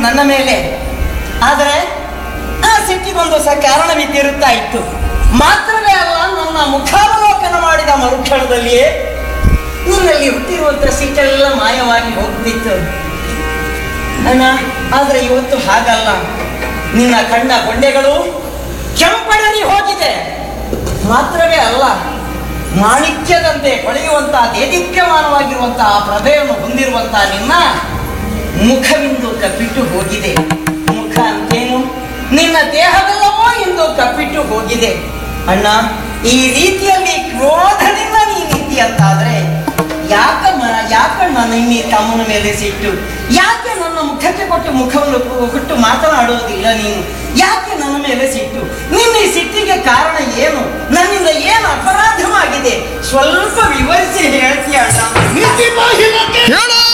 ನನ್ನ ಮೇಲೆ ಆದರೆ ಆ ಸಿಟ್ಟಿಗೊಂದು ಸಹ ಕಾರಣವಿದ್ದಿರುತ್ತಾ ಇತ್ತು ಮಾತ್ರವೇ ಅಲ್ಲ ನನ್ನ ಮುಖಾವಲೋಕನ ಮಾಡಿದ ಮರುಕ್ಷಣದಲ್ಲಿಯೇ ನಿನ್ನಲ್ಲಿ ಹುಟ್ಟಿರುವಂತ ಸಿಟ್ಟೆಲ್ಲ ಮಾಯವಾಗಿ ಹೋಗ್ತಿತ್ತು ಅಣ್ಣ ಆದ್ರೆ ಇವತ್ತು ಹಾಗಲ್ಲ ನಿನ್ನ ಕಣ್ಣ ಗೊಂಡೆಗಳು ಕೆಂಪಡರಿ ಹೋಗಿದೆ ಮಾತ್ರವೇ ಅಲ್ಲ ಮಾಣಿಕ್ಯದಂತೆ ಹೊಳೆಯುವಂತಹ ದೇದೀಪ್ಯಮಾನವಾಗಿರುವಂತಹ ಪ್ರಭೆಯನ್ನು ಹೊಂದಿರುವಂತಹ ನಿನ್ನ ಮುಖವಿಂದು ಕಪ್ಪಿಟ್ಟು ಹೋಗಿದೆ ಮುಖ ಅಂತೇನು ನಿನ್ನ ದೇಹವೆಲ್ಲವೋ ಎಂದು ಕಪ್ಪಿಟ್ಟು ಹೋಗಿದೆ ಅಣ್ಣ ಈ ರೀತಿಯಲ್ಲಿ ಕ್ರೋಧದಿಂದ ನೀನಿದ್ದಿ ಅಂತಾದ್ರೆ ಯಾಕಮ್ಮ ಯಾಕಣ್ಣ ನಿನ್ನೆ ತಮ್ಮನ ಮೇಲೆ ಸಿಟ್ಟು ಯಾಕೆ ನನ್ನ ಮುಖಕ್ಕೆ ಕೊಟ್ಟು ಮುಖವನ್ನು ಕೊ- ಕೊಟ್ಟು ಮಾತನಾಡುವುದಿಲ್ಲ ನೀನು ಯಾಕೆ ನನ್ನ ಮೇಲೆ ಸಿಟ್ಟು ನಿನ್ನ ಈ ಸಿಟ್ಟಿಗೆ ಕಾರಣ ಏನು ನನ್ನಿಂದ ಏನು ಅಪರಾಧವಾಗಿದೆ ಸ್ವಲ್ಪ ವಿವರಿಸಿ ಹೇಳ್ತೀಯ ಅಣ್ಣ ನೀತಿ ಬಾಹಿರಕ್ಕೆ ಹೇಳು